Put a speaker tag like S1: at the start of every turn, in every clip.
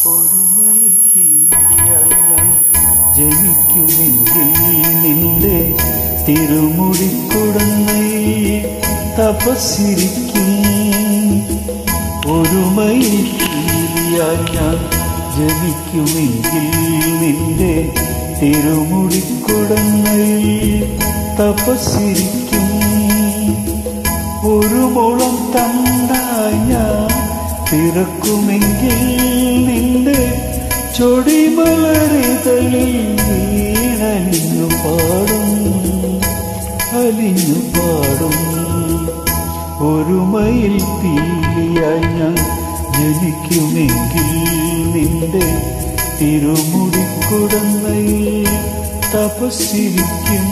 S1: ഒരുമയിൽ കിളിയായി ഞാൻ ജനിക്കുമെങ്കിൽ നിന്റെ തിരുമുടിക്കുടന്നയിൽ തപസ്സിരിക്കും ഒരുമയിൽ കിളിയായി ഞാൻ ജനിക്കുമെങ്കിൽ നിന്റെ തിരുമുടിക്കുടന്നയിൽ തപസ്സിരിക്കും ഒരു മുളം തണ്ടായി ഞാൻ പിറക്കുമെങ്കിൽ നിന്റെ ചൊടിമലറിതളിൽ വീണലിഞ്ഞു പാടും അലിഞ്ഞു പാടും ഒരു മയിൽ പീലിയായി ഞാൻ ജനിക്കുമെങ്കിൽ നിന്റെ തിരുമുടിക്കുടന്നയിൽ തപസ്സിരിക്കും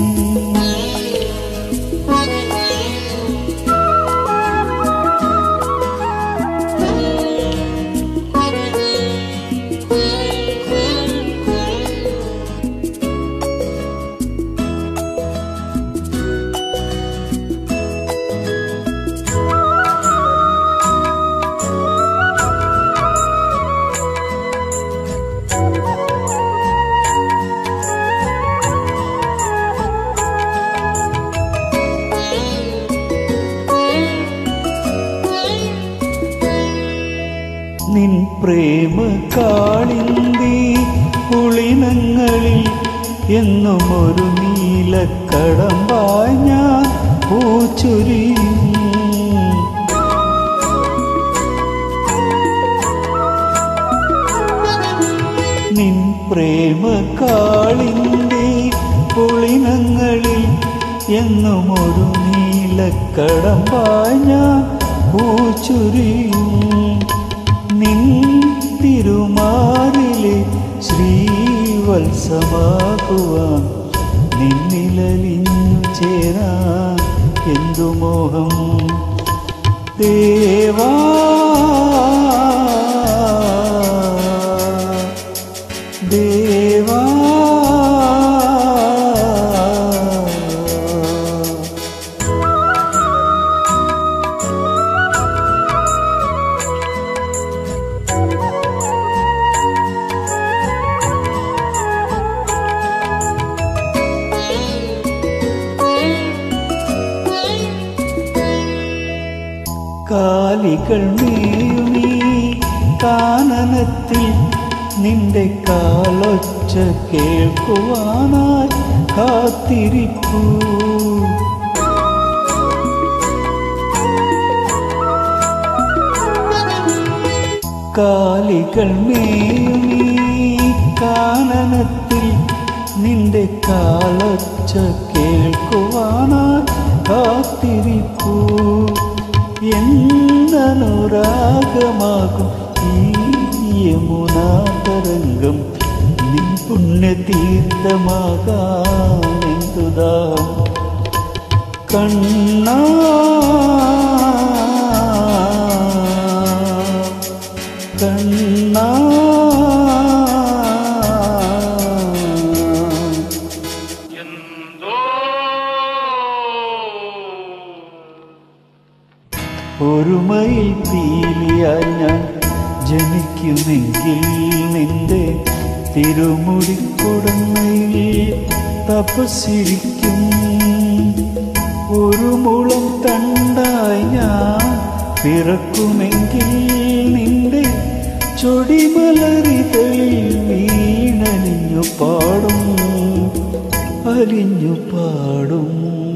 S1: നിൻ പ്രേമ കാളിന്തി പുളിനങ്ങളിൽ എന്നും ഒരു നീലക്കടമ്പായി ഞാൻ പൂച്ചൊരിയും നിൻ പ്രേമ കാളിന്റെ പുളിനങ്ങളിൽ എന്നും ഒരു നീലക്കടമ്പായി ഞാൻ പൂച്ചൊരിയും നിൻ തിരുമാറിലെ ശ്രീവത്സമാകുവാൻ നിന്നിലലിഞ്ഞു ചേരാൻ എന്തു മോഹം ദേവാ ദേവാ കാലികൾ നീ കാനനത്തിൽ നിന്റെ കാലൊച്ച കേൾക്കുവാനായി കാത്തിരിക്കൂ കാലികൾ നീ കാനനത്തിൽ നിന്റെ കാലൊച്ച കേൾക്കുവാനായി കാത്തിരിക്കൂ എന്നനുരാഗമാകും ഈ യമുനാതരംഗം നിൻ പുണ്യതീർത്ഥമാകാനെന്തുതാ കണ്ണാ കണ്ണാ
S2: എന്തോ
S1: ഒരുമയിൽ പീലിയായി ഞാൻ ജനിക്കുമെങ്കിൽ നിന്റെ തിരുമുടിക്കുടന്നയിൽ തപസ്സിരിക്കും ഒരു മുളം തണ്ടായി ഞാൻ പിറക്കുമെങ്കിൽ നിന്റെ ചൊടിമലറിതളിൽ വീണലിഞ്ഞു പാടും അലിഞ്ഞു പാടും